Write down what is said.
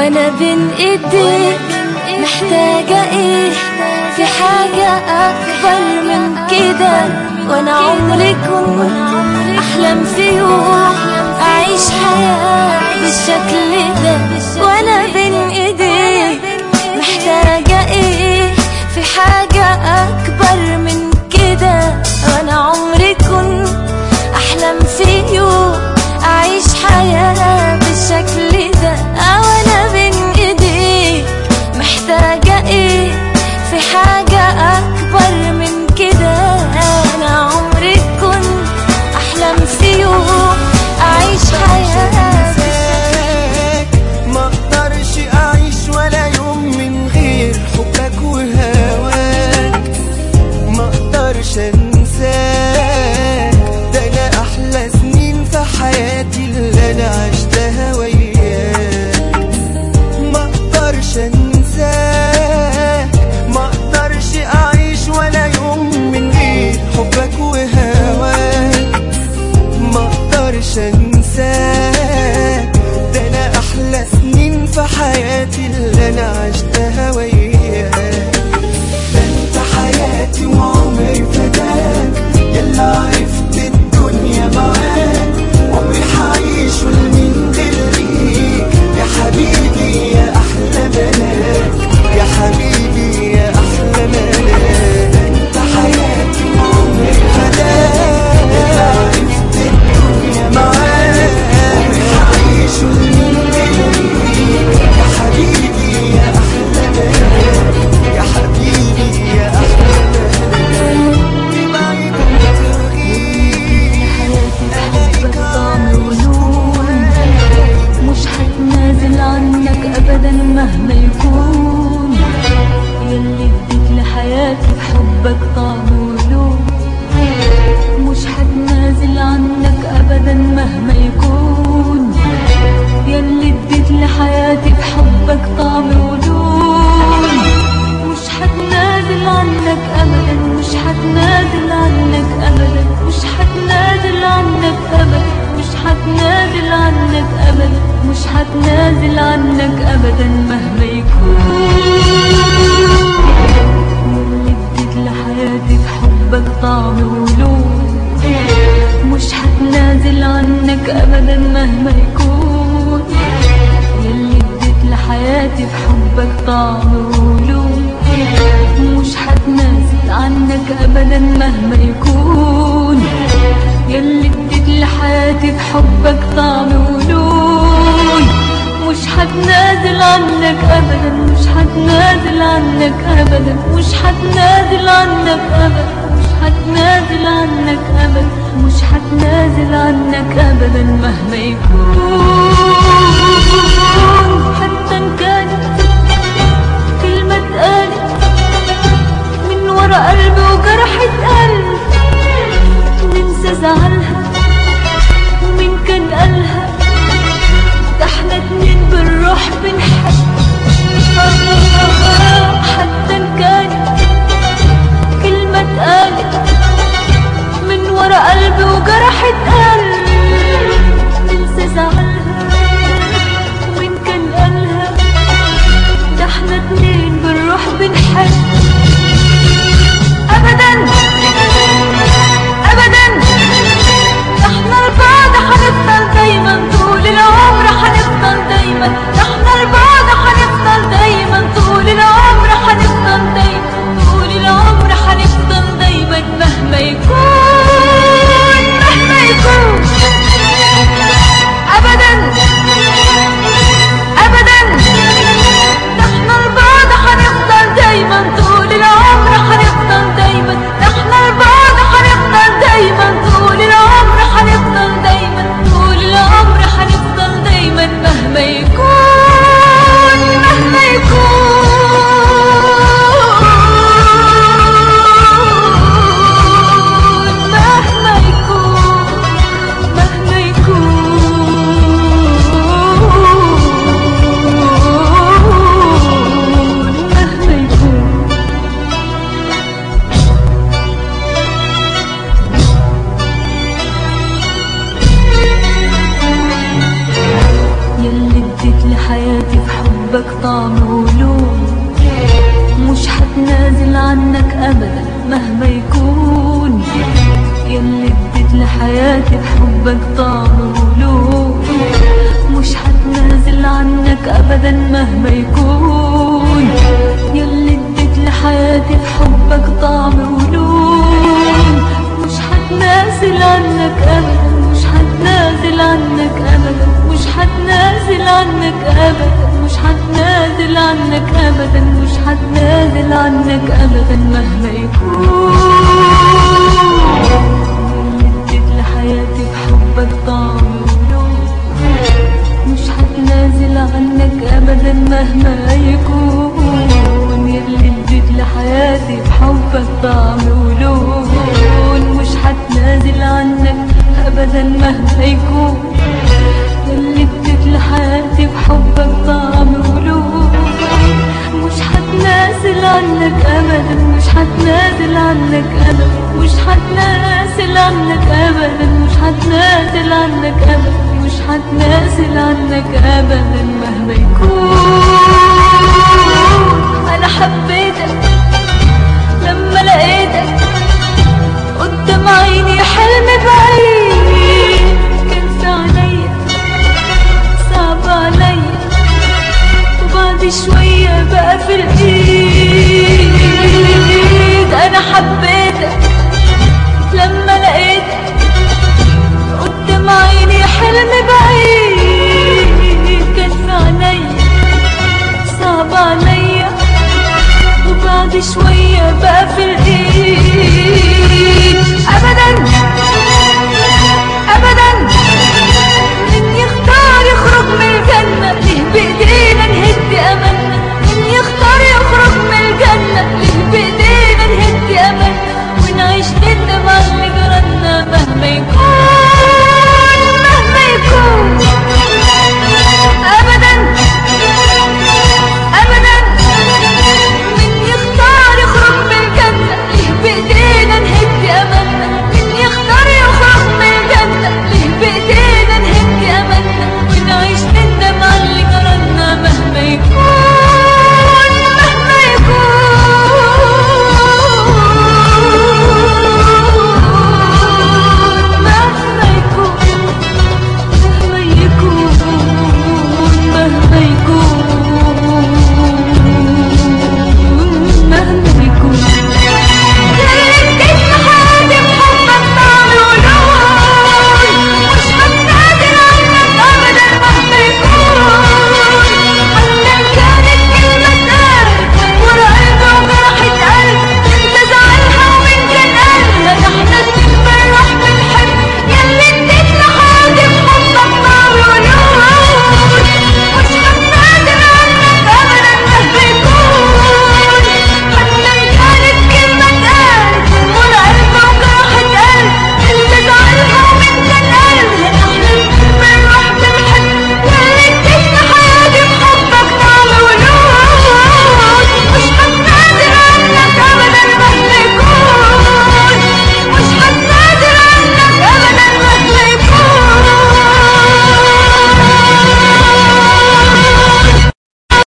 وانا بين ايديك محتاجة ايه في حاجة اكبر من كده وانا عمري كنت احلم في يوم اعيش حياة بالشكل ده وانا بين ايديك محتاجة ايه في حاجة اكبر من كده وانا عمري كنت احلم في يوم اعيش حياة بالشكل ده وانا بين ايديك محتاجة ايه في حاجة اكبر من كده انا عمري كنت احلم في يوم اعيش حياة ما اقدرش اعيش ولا يوم من غير حبك وهواك ما اقدرش انساك ده انا احلى سنين في حياتي اللي انا عشتها وياك ما اقدرش انساك ما اقدرش اعيش ولا يوم من غير حبك وهواك ما اقدرش انساك ده انا احلى سنين في حياتي اللي انا عشتها وياك ده انت حياتي وعمري فداك يلا عرفت الدنيا معاك عمري حعيش لمين غيرك يا حبيبي يا احلى ملاك يا حبيبي يا احلى ملاك ده انت حياتي وعمري فداك يلا عرفت الدنيا معاك عمري حعيش لمين غيرك يا حبيبي يا احلى ملاك يا حبيبي يا احلى ملاك تبعد وتغيب حبك طعم ولون مش هتنازل عنك ابدا مهما يكون يلي اديت لحياتي بحبك طعم ولون مش هتنازل عنك ابدا مهما يكون يلي اديت لحياتي بحبك طعم ولون مش هتنازل عنك ابدا مش هتنازل عنك ابدا مش هتنازل عنك ابدا مش هتنازل عنك ابدا مش هتنازل عنك ابدا مهما يكون اللي اديت لحياتي بحبك طعم ولون مش هتنازل عنك ابدا مهما يكون يلي اديت لحياتي بحبك طعم ولون مش هتنازل عنك ابدا مهما يكون يلي اديت لحياتي بحبك طعم ولون مش هتنازل عنك ابدا مش هتنازل عنك ابدا مش هتنازل عنك ابدا مش هتنازل عنك ابدا مش هتنازل عنك ابدا مهما يكون حتى ان كانت كلمة اتقالت من ورا قلبي وجرحت قلبي ننسى زعلها ومين كان قالها ده احنا اتنين بالروح بنحب حتى ان كانت كلمة اتقالت من ورا قلبي وجرحت قلبي ننسى زعلها ومين كان قالها حبك طعم ولون مش هتنازل عنك ابدا مهما يكون يلي اديت لحياتي بحبك طعم ولون مش هتنازل عنك ابدا مهما يكون يلي اديت لحياتي بحبك طعم ولون مش هتنازل عنك ابدا مش هتنازل عنك ابدا مش هتنازل عنك ابدا مش هتنازل عنك ابدا مش هتنازل عنك ابدا مهما يكون اديت لحياتي بحبك طعم ولون مش هتنازل عنك ابدا مهما يكون يلي اديت لحياتي بحبك طعم ولون مش هتنازل عنك ابدا مهما يكون يلي اديت لحياتي بحبك طعم ولون مش هتنازل عنك ابدا مش هتنازل عنك ابدا مش هتنازل عنك ابدا مش هتنازل عنك ابدا مش هتنازل عنك ابدا مهما يكون انا حبيتك لما لقيتك قدام عيني حلم بعيد كان في عينيا صعب عليا وبعد شوية بقى في الإيد أنا حبيتك لما لقيتك قدام عيني حلم بعيد كان في عينيا صعب عليا وبعد شوية بقى في الإيد